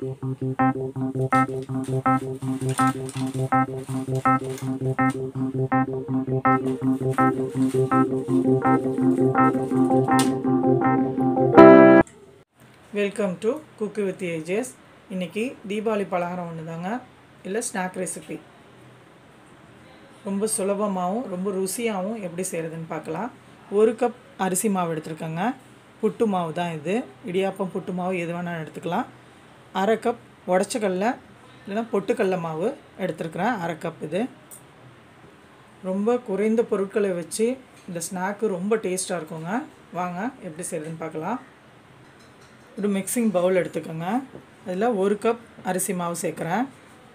welcome to cook with ages இன்றைக்கி தீபாவளி பலகாரம் ஒன்று தாங்க இல்லை ஸ்நாக் ரெசிபி ரொம்ப சுலபமாகவும் ரொம்ப ருசியாகவும் எப்படி செய்கிறதுன்னு பார்க்கலாம் ஒரு கப் அரிசி மாவு எடுத்துருக்கேங்க புட்டு மாவு தான் இது இடியாப்பம் புட்டு மாவு எது வேணாலும் எடுத்துக்கலாம் அரை கப் உடச்சக்கடல இல்லைன்னா பொட்டுக்கடல மாவு எடுத்துருக்குறேன் அரை கப் இது ரொம்ப குறைந்த பொருட்களை வச்சு இந்த ஸ்நாக்கு ரொம்ப டேஸ்ட்டாக இருக்குங்க வாங்க எப்படி செய்கிறதுன்னு பார்க்கலாம் ஒரு மிக்சிங் பவுல் எடுத்துக்கோங்க அதில் ஒரு கப் அரிசி மாவு சேர்க்குறேன்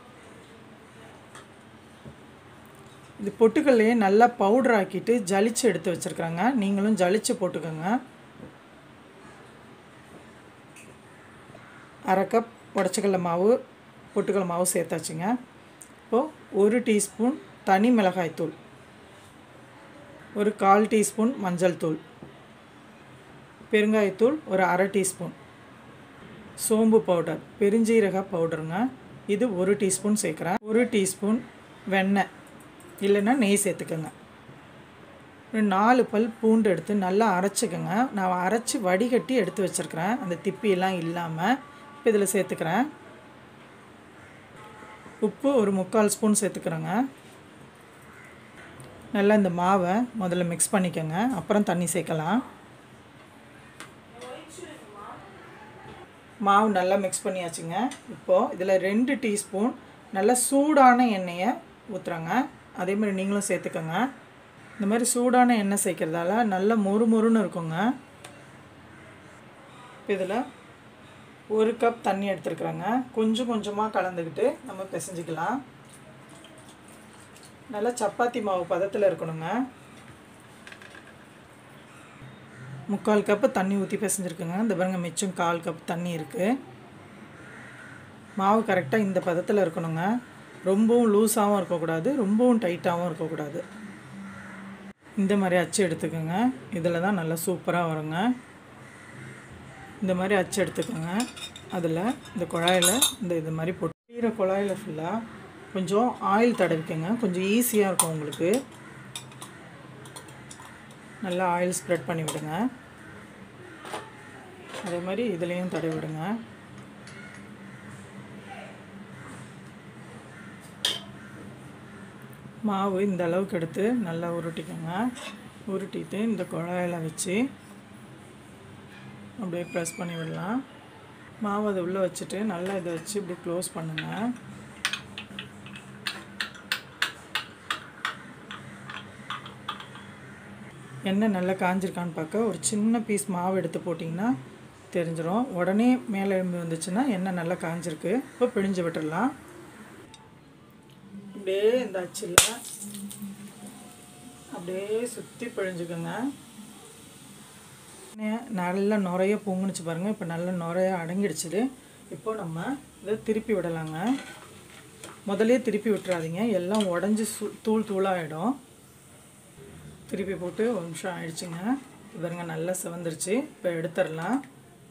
இது பொட்டுக்கல்லையே நல்லா பவுடர் ஆக்கிட்டு ஜலிச்சு எடுத்து வச்சுருக்குறேங்க நீங்களும் ஜலிச்சு போட்டுக்கோங்க அரை கப் உடச்சக்கடல மாவு பொட்டுக்கடல மாவு சேர்த்தாச்சுங்க இப்போது ஒரு டீஸ்பூன் தனி மிளகாய் தூள் ஒரு கால் டீஸ்பூன் மஞ்சள் தூள் பெருங்காயத்தூள் ஒரு அரை டீஸ்பூன் சோம்பு பவுடர் பெருஞ்சீரக பவுடருங்க இது ஒரு டீஸ்பூன் சேர்க்குறேன் ஒரு டீஸ்பூன் வெண்ணெய் இல்லைன்னா நெய் சேர்த்துக்கோங்க ஒரு நாலு பல் பூண்டு எடுத்து நல்லா அரைச்சிக்கோங்க நான் அரைச்சி வடிகட்டி எடுத்து வச்சுருக்கிறேன் அந்த திப்பியெல்லாம் இல்லாமல் இப்போ இதில் சேர்த்துக்கிறேன் உப்பு ஒரு முக்கால் ஸ்பூன் சேர்த்துக்கிறேங்க நல்லா இந்த மாவை முதல்ல மிக்ஸ் பண்ணிக்கோங்க அப்புறம் தண்ணி சேர்க்கலாம் மாவு நல்லா மிக்ஸ் பண்ணியாச்சுங்க இப்போது இதில் ரெண்டு டீஸ்பூன் நல்லா சூடான எண்ணெயை ஊற்றுறேங்க அதே மாதிரி நீங்களும் சேர்த்துக்கோங்க இந்த மாதிரி சூடான எண்ணெய் சேர்க்குறதால நல்லா மொறு மொறுன்னு இருக்குங்க இப்போ இதில் ஒரு கப் தண்ணி எடுத்துருக்குறேங்க கொஞ்சம் கொஞ்சமாக கலந்துக்கிட்டு நம்ம பிசைஞ்சிக்கலாம் நல்லா சப்பாத்தி மாவு பதத்தில் இருக்கணுங்க முக்கால் கப்பு தண்ணி ஊற்றி பிசைஞ்சிருக்குங்க இந்த பாருங்க மிச்சம் கால் கப் தண்ணி இருக்குது மாவு கரெக்டாக இந்த பதத்தில் இருக்கணுங்க ரொம்பவும் லூஸாகவும் இருக்கக்கூடாது ரொம்பவும் டைட்டாகவும் இருக்கக்கூடாது இந்த மாதிரி அச்சு எடுத்துக்கோங்க இதில் தான் நல்லா சூப்பராக வருங்க இந்த மாதிரி அச்சு எடுத்துக்கோங்க அதில் இந்த குழாயில் இந்த இது மாதிரி போட்டு குழாயில் ஃபுல்லாக கொஞ்சம் ஆயில் தடவிக்கோங்க கொஞ்சம் ஈஸியாக இருக்கும் உங்களுக்கு நல்லா ஆயில் ஸ்ப்ரெட் பண்ணி விடுங்க அதே மாதிரி இதுலேயும் தடவி விடுங்க மாவு இந்த அளவுக்கு எடுத்து நல்லா உருட்டிக்கோங்க உருட்டிட்டு இந்த குழாயில் வச்சு அப்படியே ப்ரெஸ் பண்ணி விடலாம் மாவு அதை உள்ளே வச்சுட்டு நல்லா இதை வச்சு இப்படி க்ளோஸ் பண்ணுங்கள் எண்ணெய் நல்லா காஞ்சிருக்கான்னு பார்க்க ஒரு சின்ன பீஸ் மாவு எடுத்து போட்டிங்கன்னா தெரிஞ்சிடும் உடனே மேலே எழும்பி வந்துச்சுன்னா எண்ணெய் நல்லா காஞ்சிருக்கு இப்போ பிழிஞ்சு விட்டுடலாம் அப்படியே இந்த அச்சில் அப்படியே சுற்றி பிழிஞ்சுக்கோங்க நல்லா நுறைய பொங்குனுச்சு பாருங்கள் இப்போ நல்லா நுறைய அடங்கிடுச்சுது இப்போ நம்ம இதை திருப்பி விடலாங்க முதலே திருப்பி விட்டுறாதீங்க எல்லாம் உடஞ்சி சு தூள் தூளாகிடும் திருப்பி போட்டு ஒரு நிமிஷம் ஆயிடுச்சுங்க பாருங்க நல்லா சிவந்துருச்சு இப்போ எடுத்துடலாம்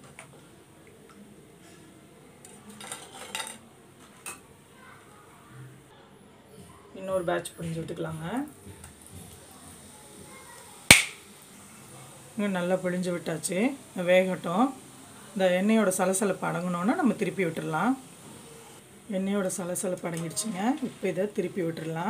இன்னொரு பேட்ச் புரிஞ்சு விட்டுக்கலாங்க இன்னும் நல்லா பிழிஞ்சு விட்டாச்சு வேகட்டும் இந்த எண்ணெயோட சலசலப்பு அடங்கினோன்னா நம்ம திருப்பி விட்டுடலாம் எண்ணெயோட சலசலப்பு அடங்கிடுச்சுங்க இப்போ இதை திருப்பி விட்டுடலாம்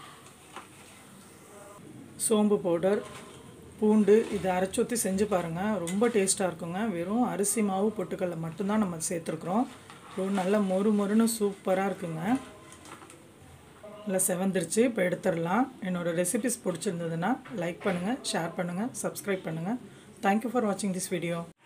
சோம்பு பவுடர் பூண்டு இதை அரைச்சி ஊற்றி செஞ்சு பாருங்கள் ரொம்ப டேஸ்ட்டாக இருக்குங்க வெறும் அரிசி மாவு பொட்டுக்கல்ல மட்டும்தான் நம்ம சேர்த்துருக்குறோம் ரொம்ப நல்லா மொறு மொறுன்னு சூப்பராக இருக்குங்க நல்லா செவந்துருச்சு இப்போ எடுத்துடலாம் என்னோடய ரெசிபிஸ் பிடிச்சிருந்ததுன்னா லைக் பண்ணுங்கள் ஷேர் பண்ணுங்கள் சப்ஸ்கிரைப் பண்ணுங்கள் தேங்க்யூ ஃபார் வாட்சிங் திஸ் வீடியோ